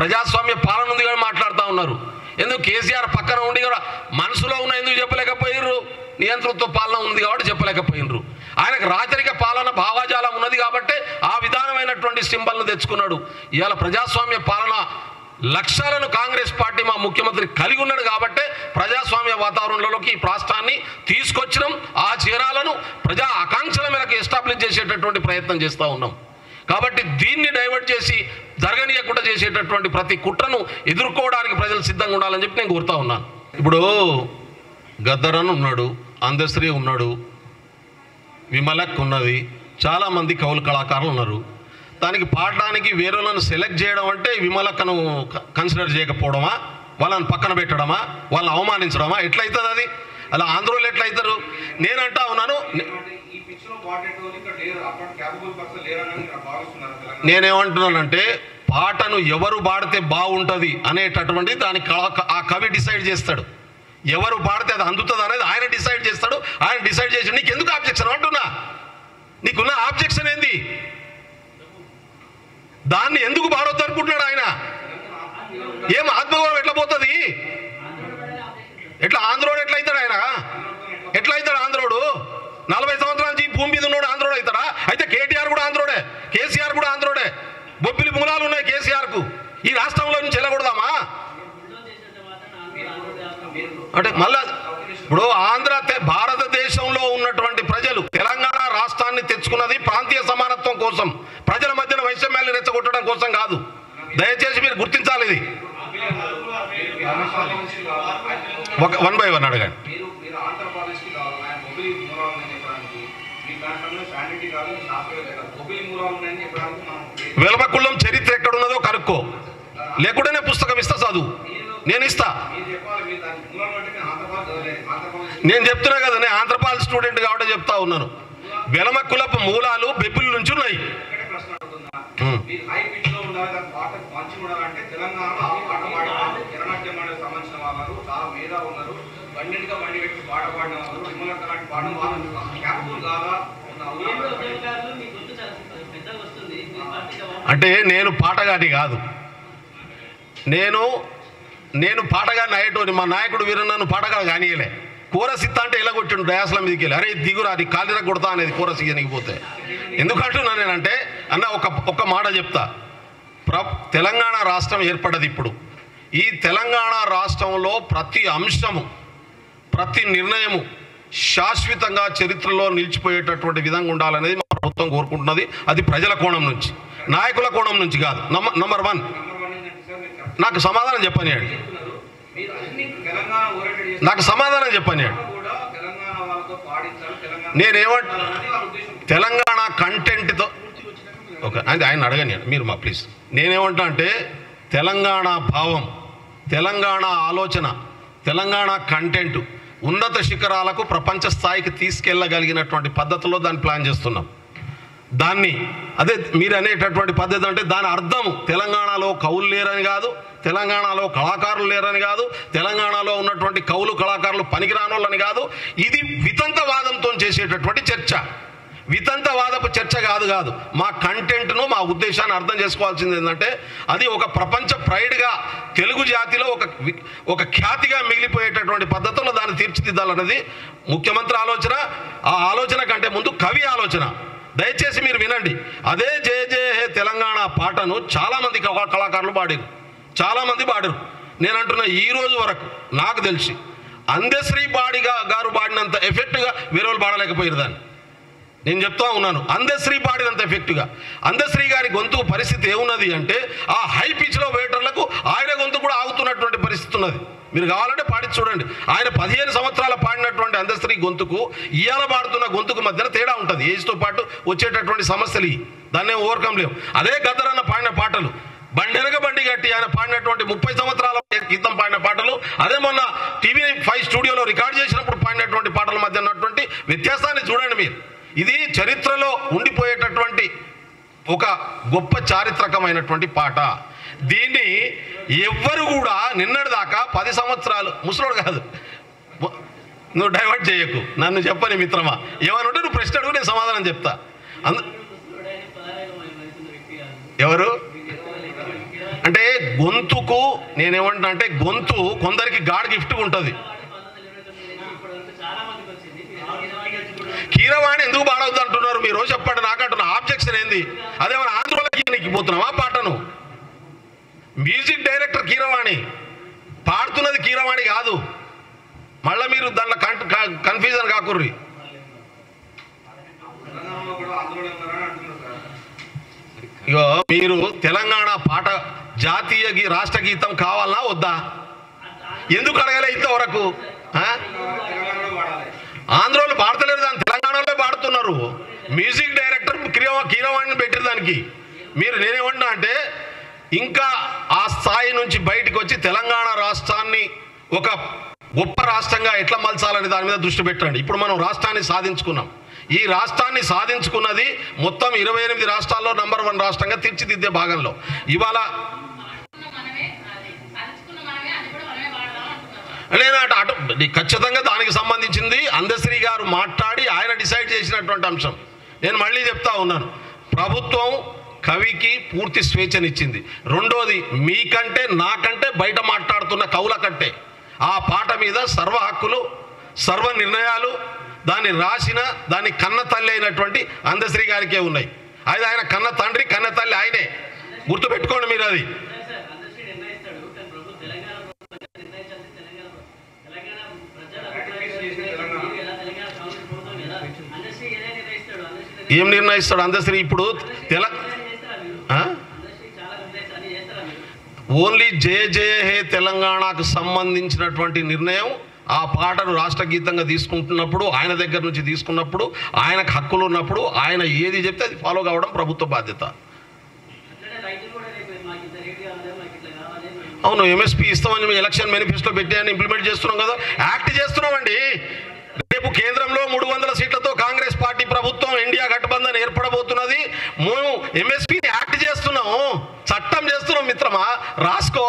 ప్రజాస్వామ్య పాలన ఉంది కానీ మాట్లాడుతూ ఉన్నారు ఎందుకు కేసీఆర్ పక్కన ఉండి కూడా మనసులో ఉన్న ఎందుకు చెప్పలేకపోయిర్రు నియంతృత్వ పాలన ఉంది కాబట్టి చెప్పలేకపోయినరు ఆయనకు రాచరిక పాలన భావాజాలం ఉన్నది కాబట్టి ఆ విధానమైనటువంటి సింబల్ను తెచ్చుకున్నాడు ఇవాళ ప్రజాస్వామ్య పాలన లక్ష్యాలను కాంగ్రెస్ పార్టీ మా ముఖ్యమంత్రి కలిగి ఉన్నాడు కాబట్టే ప్రజాస్వామ్య వాతావరణంలోకి ఈ రాష్ట్రాన్ని తీసుకొచ్చినాం ఆ చీరాలను ప్రజా ఆకాంక్షల మేరకు ఎస్టాబ్లిష్ చేసేటటువంటి ప్రయత్నం చేస్తూ ఉన్నాం కాబట్టి దీన్ని డైవర్ట్ చేసి జరగనీయకుండా చేసేటటువంటి ప్రతి కుట్రను ఎదుర్కోవడానికి ప్రజలు సిద్ధంగా ఉండాలని చెప్పి నేను కోరుతా ఉన్నాను ఇప్పుడు గద్దరన్ ఉన్నాడు అందశ్రీ ఉన్నాడు విమలక్ ఉన్నది చాలామంది కౌలు కళాకారులు ఉన్నారు దానికి పాడడానికి వేరేలను సెలెక్ట్ చేయడం అంటే విమలక్కను క- కన్సిడర్ చేయకపోవడమా వాళ్ళని పక్కన పెట్టడమా వాళ్ళని అవమానించడమా ఎట్లయితుంది అది అలా ఆంధ్రోలు ఎట్లయితారు నేనంటా ఉన్నాను నే- అంటే ఈ పిచ్ లో పాడేటోళ్ళు ఇక్కడ లేరు అక్కడ క్యాపబుల్ పర్సన్ లేరని మీరు భావిస్తున్నారు తెలంగాణ నేనేమంటున్నానంటే పాటను ఎవరు పాడితే బాగుంటుంది అనేటటువంటి దాని కళ- ఆ కవి డిసైడ్ చేస్తాడు ఎవరు పాడితే అది అందుతుంది అనేది ఆయన డిసైడ్ చేస్తాడు ఆయన డిసైడ్ చేసి నీకు ఎందుకు ఆబ్జెక్షన్ అంటున్నా నీకున్న ఆబ్జెక్షన్ ఏంది దాన్ని ఎందుకు పాడొద్దు అనుకుంటున్నాడు ఆయన ఏం ఆత్మగౌరవం ఎట్లా పోతుంది ఎట్లా ఆంధ్రోడు ఎట్లా అవుతాడు ఆయన ఎట్లా అవుతాడు ఆంధ్రోడు నలభై సంవత్సరాల నుంచి ఈ భూమి మీద ఉన్నాడు ఆంధ్రోడు అవుతాడా అయితే కేటీఆర్ కూడా ఆంధ్రోడే కేసీఆర్ కూడా ఆంధ్రోడే బొబ్బిలి మూలాలు ఉన్నాయి కేసీఆర్ కు ఈ రాష్ట్రంలో నుంచి వెళ్ళకూడదామా అంటే మళ్ళా ఇప్పుడు ఆంధ్ర తె- భారతదేశంలో ఉన్నటువంటి ప్రజలు తెలంగాణ రాష్ట్రాన్ని తెచ్చుకున్నది ప్రాంతీయ సమానత్వం కోసం ప్రజల మధ్యన వైషమ్యాన్ని రెచ్చగొట్టడం కోసం కాదు దయచేసి మీరు గుర్తించాలి ఇది ఒక వన్ బై వన్ అడగండి మీరు మీరు ఆంధ్రప్రదేశ్ కి కావాలి ఆయన మొబిలి మూలాలు ఉన్నాయని చెప్పడానికి మీ దాంట్లో శానిటీ కాదు శాస్త్రవేత్త కాదు మొబిలి మూలాలు ఉన్నాయని చెప్పడానికి మనం వెలమకుళ్ళం చరిత్ర ఎక్కడున్నదో కనుక్కో లేకుంటే నేను పుస్తకం ఇస్తా చదువు నేను ఇస్తా మీరు చెప్పాలి మీరు దాని మూలాలు అంటే నేను ఆంధ్రప్రదేశ్ చదవలేదు ఆంధ్రప్రదేశ్ నేను చెప్తున్నా కదా నేను ఆంధ్రపాల్ స్టూడెంట్ కాబట్టి చెప్తా ఉన్నాను వెలమకులపు మూలాలు బెబ్బుల నుంచి ఉన్నాయి ఇక్కడే ప్రశ్న అడుగుతున్నా ఉమ్. మీరు హై పిచ్ లో ఉండాలి దాని పాట మంచి ఉండాలంటే తెలంగాణలో ఆ పాట పాడే వాళ్ళు కిరణాట్యం అనే సంబంధించిన వాళ్ళు చాలా మీద ఉన్నారు బండిగా బండి పెట్టి పాట పాడిన వాళ్ళు విమలక లాంటి పాడిన వాళ్ళు క్యాపబుల్ కాదా ఉన్న అవగాహన అంటే నేను పాటగాడి కాదు నేను నేను పాటగాడిని అయ్యేటోని మా నాయకుడు వీరు నన్ను పాటగాడు కానీయలే కూరస్ ఇత్తా అంటే ఇలా కొట్టిండు డయాస్ల మీదకి వెళ్ళి అరే దిగురా నీ కాలిర కొడతా అనేది కూరస్ ఇయ్యనికి పోతే ఎందుకంటున్నా నేనంటే అన్న ఒక ఒక మాట చెప్తా ప్ర తెలంగాణ రాష్ట్రం ఏర్పడ్డది ఇప్పుడు ఈ తెలంగాణ రాష్ట్రంలో ప్రతి అంశము ప్రతి నిర్ణయము శాశ్వతంగా చరిత్రలో నిలిచిపోయేటటువంటి విధంగా ఉండాలనేది మా ప్రభుత్వం కోరుకుంటున్నది అది ప్రజల కోణం నుంచి నాయకుల కోణం నుంచి కాదు number number one number one ఏంటంటే సార్ మీరు చెప్పండి. నాకు సమాధానం చెప్పనియండి చెప్తున్నారు మీరు అన్ని తెలంగాణ ఓరియంటెడ్ చేస్తారు నాకు సమాధానం చెప్పనియండి కూడా తెలంగాణ వాళ్ళతో పాడించాలి తెలంగాణ నేనేమంట అనేది వాళ్ళ ఉద్దేశం తెలంగాణ కంటెంట్తో ఓకే అంటే ఆయన అడగనియండి మీరు మా ప్లీజ్ నేనేమంటా అంటే తెలంగాణ భావం తెలంగాణ ఆలోచన తెలంగాణ కంటెంట్ ఉన్నత శిఖరాలకు ప్రపంచ స్థాయికి తీసుకెళ్ళగలిగినటువంటి పద్ధతిలో దాన్ని ప్లాన్ చేస్తున్నాం దాన్ని అదే మీరు అనేటటువంటి పద్ధతి అంటే దాని అర్థం తెలంగాణలో కవులు లేరని కాదు తెలంగాణలో కళాకారులు లేరని కాదు తెలంగాణలో ఉన్నటువంటి కవులు కళాకారులు పనికిరానోళ్ళని కాదు ఇది వితంతవాదంతో చేసేటటువంటి చర్చ వితంతవాదపు చర్చ కాదు కాదు మా కంటెంట్ను మా ఉద్దేశాన్ని అర్థం చేసుకోవాల్సింది ఏంటంటే అది ఒక ప్రపంచ ప్రైడ్గా తెలుగు జాతిలో ఒక వి- ఒక ఖ్యాతిగా మిగిలిపోయేటటువంటి పద్ధతిలో దాన్ని తీర్చిదిద్దాలన్నది ముఖ్యమంత్రి ఆలోచన ఆ ఆలోచన కంటే ముందు కవి ఆలోచన దయచేసి మీరు వినండి అదే జయ జయ హే తెలంగాణ పాటను చాలామంది కళా- కళాకారులు పాడారు చాలామంది పాడారు నేను అంటున్న ఈ రోజు వరకు నాకు తెలిసి అందశ్రీ బాడిగా గారు పాడినంత ఎఫెక్ట్గా వేరే వాళ్ళు పాడలేకపోయారు దాన్ని నేను చెప్తా ఉన్నాను అందశ్రీ పాడినంత ఎఫెక్ట్గా అందశ్రీ గారి గొంతు పరిస్థితి ఏమున్నది అంటే ఆ హై పిచ్లో వేటర్లకు ఆయన గొంతు కూడా ఆగుతున్నటువంటి పరిస్థితి ఉన్నది మీరు కావాలంటే పాడి చూడండి ఆయన పదిహేను సంవత్సరాల పాడినటువంటి అందశ్రీ గొంతుకు ఇవాళ పాడుతున్న గొంతుకు మధ్యన తేడా ఉంటుంది ఏజ్తో పాటు వచ్చేటటువంటి సమస్యలు ఇవి దాన్ని ఓవర్కమ్ లేవు అదే గద్దరన్న పాడిన పాటలు బండెనక బండి కట్టి ఆయన పాడినటువంటి ముప్పై సంవత్సరాల క్రితం పాడిన పాటలు అదే మొన్న టీవీ ఫైవ్ స్టూడియోలో రికార్డ్ చేసినప్పుడు పాడినటువంటి పాటల మధ్య ఉన్నటువంటి వ్యత్యాసాన్ని చూడండి మీరు ఇది చరిత్రలో ఉండిపోయేటటువంటి ఒక గొప్ప చారిత్రకమైనటువంటి పాట దీన్ని ఎవ్వరు కూడా నిన్నటిదాకా పది సంవత్సరాలు ముసలోడు కాదు ము- నువ్వు డైవర్ట్ చేయకు నన్ను చెప్పని మిత్రమా ఏమని ఉంటే నువ్వు ప్రశ్న అడుగు నేను సమాధానం చెప్తా అందు ఎవరు అంటే గొంతుకు నేనేమంటున్నా అంటే గొంతు కొందరికి గాడ్ గిఫ్ట్ ఉంటుంది కీరవాణి ఎందుకు పాడవద్దు అంటున్నారు మీరు చెప్పండి నాకంటున్న ఆబ్జెక్షన్ ఏంది అదేమన్నా ఆంధ్రలోకి ఎక్కిపోతున్నావా పాటను మ్యూజిక్ డైరెక్టర్ కీరవాణి పాడుతున్నది కీరవాణి కాదు మళ్ళీ మీరు దాంట్లో కన్ఫ్యూజన్ కాకుర్రి తెలంగాణలో కూడా ఆందోళన ఉన్నారని అంటున్నారు సార్ ఇగో మీరు తెలంగాణ పాట జాతీయ గీ రాష్ట్ర గీతం కావాలనా వద్దా ఎందుకు అడగలే ఇంతవరకు ఆ? తెలంగాణలో వాడాలి ఆంధ్రోళ్ళు పాడతలేరు దాన్ని తెలంగాణలో పాడుతున్నారు మ్యూజిక్ డైరెక్టర్ కిరవ కీరవాణిని పెట్టిన దానికి మీరు నేనేమన్నా అంటే ఇంకా ఆ స్థాయి నుంచి బయటకు వచ్చి తెలంగాణ రాష్ట్రాన్ని ఒక గొప్ప రాష్ట్రంగా ఎట్లా మలచాలని దాని మీద దృష్టి పెట్టండి ఇప్పుడు మనం రాష్ట్రాన్ని సాధించుకున్నాం ఈ రాష్ట్రాన్ని సాధించుకున్నది మొత్తం ఇరవై ఎనిమిది రాష్ట్రాల్లో నంబర్ వన్ రాష్ట్రంగా తీర్చిదిద్దే భాగంలో ఇవాళ మనమే అది అరుచుకున్న మనమే అది కూడా మనమే వాడదాం అంటున్నారు నేను అటు అటు ఖచ్చితంగా దానికి సంబంధించింది అందశ్రీ గారు మాట్లాడి ఆయన డిసైడ్ చేసినటువంటి అంశం నేను మళ్ళీ చెప్తా ఉన్నాను ప్రభుత్వం కవికి పూర్తి స్వేచ్ఛనిచ్చింది రెండోది మీకంటే నాకంటే బయట మాట్లాడుతున్న కవుల కంటే ఆ పాట మీద సర్వ హక్కులు సర్వ నిర్ణయాలు దాన్ని రాసిన దాన్ని కన్న తల్లి అయినటువంటి అందశ్రీ గారికే ఉన్నాయి అది ఆయన కన్న తండ్రి కన్న తల్లి ఆయనే గుర్తుపెట్టుకోండి మీరు అది సార్ అందరికీ నిర్ణయిస్తాడు కానీ ప్రభు తెలంగాణ ప్రభుత్వం నిర్ణయించాల్సి తెలంగాణ తెలంగాణ ప్రజల అభిప్రాయం మీరు ఎలా తెలంగాణ కాంగ్రెస్ ప్రభుత్వం కదా అందరికీ ఏదైనా నిర్ణయిస్తాడు అందరికీ ఏం నిర్ణయిస్తాడు అందశ్రీ ఇప్పుడు తెల చేస్తారా మీరు ఆ? అందరికీ చాలా నిర్ణయిస్తారు అన్ని చేస్తారా మీరు ఓన్లీ జయ జయ హే తెలంగాణకు సంబంధించినటువంటి నిర్ణయం ఆ పాటను రాష్ట్ర గీతంగా తీసుకుంటున్నప్పుడు ఆయన దగ్గర నుంచి తీసుకున్నప్పుడు ఆయనకు హక్కులు ఉన్నప్పుడు ఆయన ఏది చెప్తే అది ఫాలో కావడం ప్రభుత్వ బాధ్యత అట్లనే రైతులు కూడా రేపు మాకు ఇంత రేటు కావాలి మాకు ఇట్లా కావాలి మేము అవును ఎంఎస్పీ ఇస్తామని మేము ఎలక్షన్ మేనిఫెస్టో పెట్టి అని ఇంప్లిమెంట్ చేస్తున్నాం కదా యాక్ట్ చేస్తున్నామండి రేపు కేంద్రంలో మూడు వందల సీట్లతో కాంగ్రెస్ పార్టీ ప్రభుత్వం ఇండియా గఠబంధన్ ఏర్పడబోతున్నది మేము ఎంఎస్పీని యాక్ట్ చేస్తున్నాము చట్టం చేస్తున్నాం మిత్రమా రాసుకో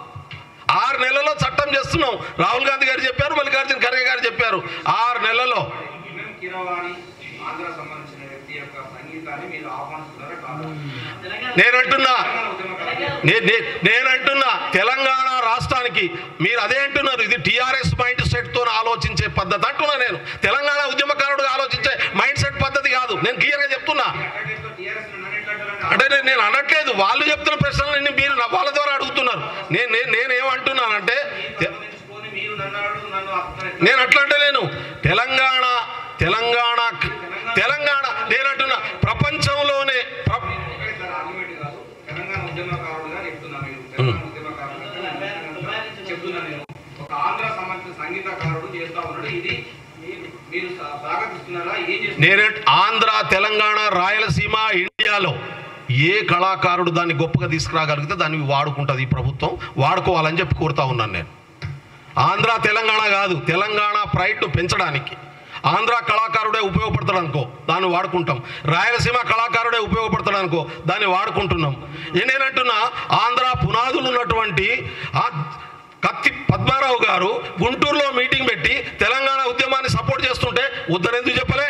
ఆరు నెలల్లో చట్టం చేస్తున్నాం రాహుల్ గాంధీ గారు చెప్పారు మల్లికార్జున ఖర్గే గారు చెప్పారు ఆరు నెలల్లో ఇమేం కీరవాణి ఆంధ్ర సంబంధించిన వ్యక్తి యొక్క సంగీతాన్ని మీరు ఆహ్వానిస్తున్నారా కాదా తెలంగాణ నేనంటున్నా తెలంగాణ ఉద్యమకారులు నే- నే- నేనంటున్నా తెలంగాణ రాష్ట్రానికి మీరు అదే అంటున్నారు ఇది టిఆర్ఎస్ మైండ్ సెట్ తో ఆలోచించే పద్ధతి అంటున్నా నేను తెలంగాణ ఉద్యమకారుడు ఆలోచించే మైండ్ సెట్ పద్ధతి కాదు నేను క్లియర్ గా చెప్తున్నా అట్లాంటి టీఆర్ఎస్ నన్ను ఎట్లా అంటారంటే అంటే నేను నేను అనట్లేదు వాళ్ళు చెప్తున్న ప్రశ్నలు మీరు నా- వాళ్ళ ద్వారా అడుగుతున్నారు నేను నేను నేనేమంటున్నానంటే తె- సంబంధించుకొని మీరు నన్ను అడుగు నన్ను అర్థం నేను అట్లా అంటలేను తెలంగాణ తెలంగాణ తెలంగాణ నేనంటున్నా ప్రపంచంలోనే ప్ర- ఒకటే సార్ ఆర్గ్యుమెంట్ కాదు తెలంగాణ ఉద్యమకారుడుగా చెప్తున్నా మీరు తెలంగాణ ఉద్యమకారుడుగా నేను చెప్తున్నా నేను ఒక ఆంధ్ర సంబంధించిన సంగీతకారుడు చేస్తా ఉన్నాడు ఇది మీరు మీరు సా- స్వాగతిస్తున్నారా ఏం చేస్తున్నారు నేనే ఆంధ్ర తెలంగాణ రాయలసీమ ఇండియాలో ఏ కళాకారుడు దాన్ని గొప్పగా తీసుకురాగలిగితే దాన్ని వాడుకుంటుంది ఈ ప్రభుత్వం వాడుకోవాలని చెప్పి కోరుతా ఉన్నాను నేను ఆంధ్ర తెలంగాణ కాదు తెలంగాణ ప్రైడ్ను పెంచడానికి ఆంధ్ర కళాకారుడే ఉపయోగపడతాడు అనుకో దాన్ని వాడుకుంటాం రాయలసీమ కళాకారుడే ఉపయోగపడతాడు అనుకో దాన్ని వాడుకుంటున్నాం ఏ నేనంటున్నా ఆంధ్ర పునాదులు ఉన్నటువంటి ఆ కత్తి పద్మారావు గారు గుంటూరులో మీటింగ్ పెట్టి తెలంగాణ ఉద్యమాన్ని సపోర్ట్ చేస్తుంటే వద్దని ఎందుకు చెప్పలే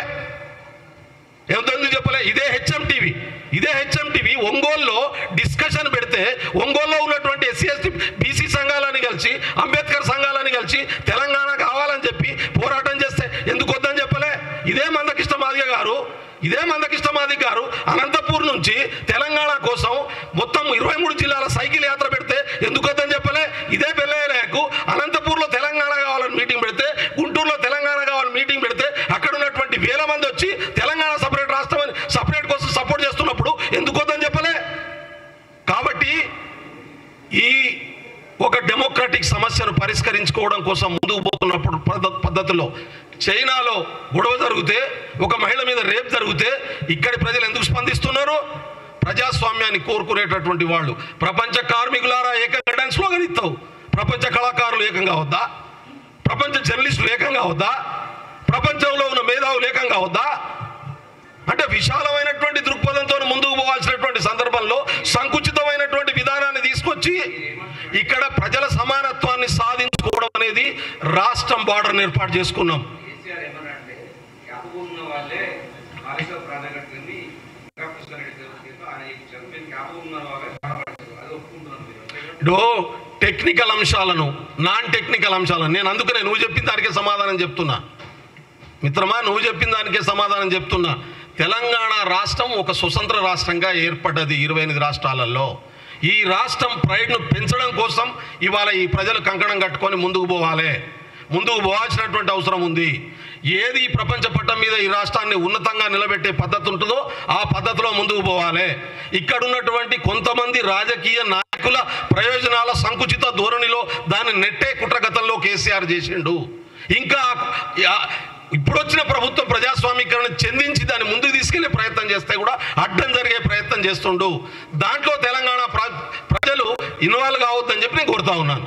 ఎందుకు చెప్పలే ఇదే హెచ్ఎం టీవీ ఇదే హెచ్ఎం టీవీ ఒంగోలులో డిస్కషన్ పెడితే ఒంగోలులో ఉన్నటువంటి ఎస్సీ ఎస్టీ బీసీ సంఘాలని కలిసి అంబేద్కర్ సంఘాలని కలిసి తెలంగాణ కావాలని చెప్పి పోరాటం చేస్తే ఎందుకు వద్దని చెప్పలే ఇదే మందకృష్ణ మాదిగ గారు ఇదే మందకృష్ణ మాదిగ గారు అనంతపూర్ నుంచి తెలంగాణ కోసం మొత్తం ఇరవై మూడు జిల్లాల సైకిల్ యాత్ర పెడితే ఎందుకు వద్దని చెప్పలే ఇదే పెళ్ళయ్యకు అనంతపూర్లో తెలంగాణ కావాలని మీటింగ్ పెడితే గుంటూరులో తెలంగాణ కావాలని మీటింగ్ పెడితే అక్కడ ఉన్నటువంటి వేల మంది వచ్చి తెలంగాణ సపరేట్ రాష్ట్రం అని సపరేట్ కోసం సపోర్ట్ చేస్తున్నప్పుడు ఎందుకు వద్దని చెప్పలే కాబట్టి ఈ ఒక డెమోక్రటిక్ సమస్యను పరిష్కరించుకోవడం కోసం ముందుకు పోతున్నప్పుడు పద్ధ- పద్ధతిలో చైనాలో గొడవ జరిగితే ఒక మహిళ మీద రేప్ జరిగితే ఇక్కడి ప్రజలు ఎందుకు స్పందిస్తున్నారు ప్రజాస్వామ్యాన్ని కోరుకునేటటువంటి వాళ్ళు ప్రపంచ కార్మికులారా ఏకంగా డాన్స్ స్లోగన్ ఇస్తావు ప్రపంచ కళాకారులు ఏకంగా వద్దా ప్రపంచ జర్నలిస్టులు ఏకంగా వద్దా ప్రపంచంలో ఉన్న మేధావులు ఏకంగా వద్దా అంటే విశాలమైనటువంటి దృక్పథంతో ముందుకు పోవాల్సినటువంటి సందర్భంలో సంకుచితమైనటువంటి విధానాన్ని తీసుకొచ్చి ఇక్కడ ప్రజల సమానత్వాన్ని సాధించుకోవడం అనేది రాష్ట్రం బార్డర్ని ఏర్పాటు చేసుకున్నాం కేసీఆర్ ఏమన్నారంటే క్యాపబుల్ ఉన్న వాళ్ళే కాళేశ్వర ప్రాజెక్ట్ కింద కృష్ణారెడ్డి దేవస్థ ఆయన ఇచ్చారు మీరు క్యాపబుల్ ఉన్న వాళ్ళే కాపాడారు అది ఒప్పుకుంటున్నాను డో టెక్నికల్ అంశాలను నాన్ టెక్నికల్ అంశాలను నేను అందుకనే నువ్వు చెప్పిన దానికే సమాధానం చెప్తున్నా మిత్రమా నువ్వు చెప్పిన దానికే సమాధానం చెప్తున్నా తెలంగాణ రాష్ట్రం ఒక స్వతంత్ర రాష్ట్రంగా ఏర్పడ్డది ఇరవై ఎనిమిది రాష్ట్రాలలో ఈ రాష్ట్రం ప్రైడ్ను పెంచడం కోసం ఇవాళ ఈ ప్రజలు కంకణం కట్టుకొని ముందుకు పోవాలి ముందుకు పోవాల్సినటువంటి అవసరం ఉంది ఏది ఈ ప్రపంచ పట్టం మీద ఈ రాష్ట్రాన్ని ఉన్నతంగా నిలబెట్టే పద్ధతి ఉంటుందో ఆ పద్ధతిలో ముందుకు పోవాలి ఇక్కడ ఉన్నటువంటి కొంతమంది రాజకీయ నాయకుల ప్రయోజనాల సంకుచిత ధోరణిలో దాన్ని నెట్టే కుట్రగతంలో కేసీఆర్ చేసిండు ఇంకా యా- ఇప్పుడు వచ్చిన ప్రభుత్వం ప్రజాస్వామీకరణ చెందించి దాన్ని ముందుకు తీసుకెళ్లే ప్రయత్నం చేస్తే కూడా అడ్డం జరిగే ప్రయత్నం చేస్తుండు దాంట్లో తెలంగాణ ప్ర- ప్రజలు ఇన్వాల్వ్ కావద్దని చెప్పి నేను కోరుతా ఉన్నాను